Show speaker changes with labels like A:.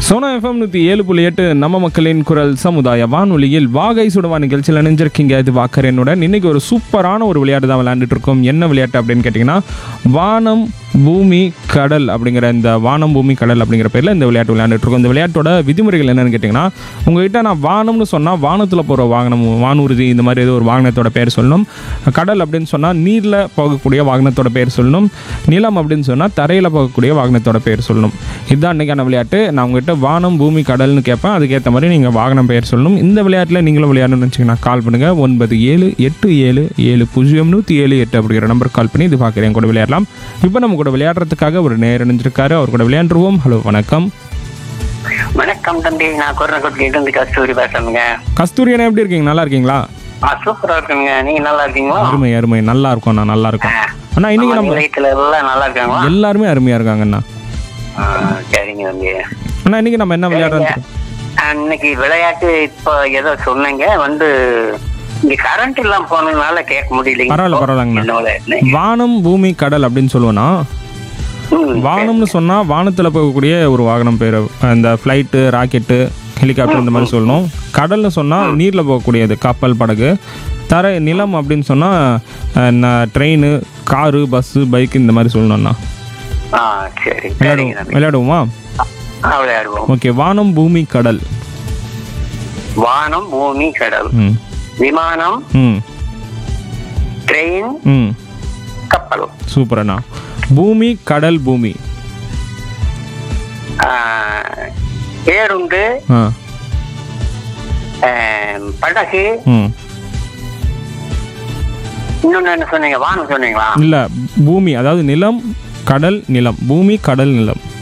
A: Sona FM நூற்றி ஏழு புள்ளி எட்டு நம்ம மக்களின் குரல் சமுதாய வானொலியில் வாகை சுடுவா நிகழ்ச்சியில் இணைஞ்சிருக்கீங்க இது வாக்கரனுடன் இன்னைக்கு ஒரு சூப்பரான ஒரு விளையாட்டு தான் விளையாண்டுட்டு இருக்கோம் என்ன விளையாட்டு அப்படின்னு கேட்டிங்கன்னா வானம் பூமி கடல் அப்படிங்கிற இந்த வானம் பூமி கடல் அப்படிங்கிற பேரில் இந்த விளையாட்டு விளையாண்டுட்டு இருக்கோம் இந்த விளையாட்டோட விதிமுறைகள் என்னன்னு கேட்டிங்கன்னா உங்ககிட்ட நான் வானம்னு சொன்னால் வானத்தில் போகிற வாகனம் வானூர்தி இந்த மாதிரி ஏதோ ஒரு வாகனத்தோட பேர் சொல்லணும் கடல் அப்படின்னு சொன்னால் நீரில் போகக்கூடிய வாகனத்தோட பேர் சொல்லணும் நிலம் அப்படின்னு சொன்னால் தரையில் போகக்கூடிய வாகனத்தோட பேர் சொல்லணும் இதுதான் இன்றைக்கான விளையாட்டு நான் உங்ககிட்ட வானம் பூமி கடல்னு கேட்பேன் அதுக்கேற்ற மாதிரி நீங்கள் வாகனம் பெயர் சொல்லணும் இந்த விளையாட்டில் நீங்களும் விளையாடணும்னு வச்சுக்கோங்க கால் பண்ணுங்கள் ஒன்பது ஏழு எட்டு ஏழு ஏழு பூஜ்ஜியம் நூற்றி ஏழு எட்டு அப்படிங்கிற நம்பர் கால் பண்ணி இது பார்க்குறேன் கூட விளையாடலாம் இப்போ நம்ம கூட விளையாடுறதுக்காக ஒரு நேர் இணைஞ்சிருக்காரு அவர் கூட விளையாண்டுருவோம் ஹலோ வணக்கம்
B: வணக்கம் தம்பி நான் குரநக்குட்டில இருந்து கஸ்தூரி பேசுறேங்க
A: கஸ்தூரி அண்ணா எப்படி இருக்கீங்க நல்லா இருக்கீங்களா
B: ஆ சூப்பரா இருக்குங்க நீங்க நல்லா இருக்கீங்களா
A: அருமை அருமை நல்லா இருக்கும் நான் நல்லா இருக்கும் அண்ணா இன்னைக்கு நம்ம
B: வீட்டுல எல்லாம் நல்லா இருக்காங்களா
A: எல்லாருமே அருமையா இருக்காங்க அண்ணா
B: ஆ, சரிங்க தம்பி
A: அண்ணா இன்னைக்கு நம்ம என்ன விளையாடுறோம்
B: ஆ, இன்னைக்கு விளையாட்டு இப்போ ஏதோ சொன்னீங்க வந்து இங்க கரண்ட் எல்லாம் போனதுனால கேட்க முடியலைங்க
A: பரவாயில்ல பரவாயில்லங்கண்ணா
B: என்ன விளையாட்டு?
A: வானம் பூமி கடல் அப்படின்னு சொல்லுவோன்னா
B: ம்,
A: வானம்னு சொன்னா வானத்துல போகக்கூடிய ஒரு வாகனம் பேர் அந்த ஃப்ளைட்டு ராக்கெட்டு ஹெலிகாப்டர் இந்த மாதிரி சொல்லணும் கடல்னு சொன்னா நீர்ல போகக்கூடியது கப்பல் படகு தரை நிலம் அப்படின்னு சொன்னா ட்ரெயின் காரு பஸ்ஸு பைக் இந்த மாதிரி சொல்லணும்ண்ணா
B: ஆ சரி சரிங்க
A: விளையாடுவோம்
B: தம்பி
A: விளையாடுவோமா
B: ஆ, விளையாடுவோம்
A: ஓகே வானம் பூமி கடல்
B: வானம் பூமி கடல்
A: ம்
B: விமானம்
A: ம்
B: ட்ரெயின்
A: ம்
B: கப்பல்
A: சூப்பர் அண்ணா பூமி கடல் பூமி
B: ஆ, பேருந்து
A: ஆ
B: ஆ, படகு
A: ம்
B: இன்னொன்னு என்ன சொன்னீங்க வானம் சொன்னீங்களா
A: இல்லை பூமி அதாவது நிலம் கடல் நிலம் பூமி கடல் நிலம்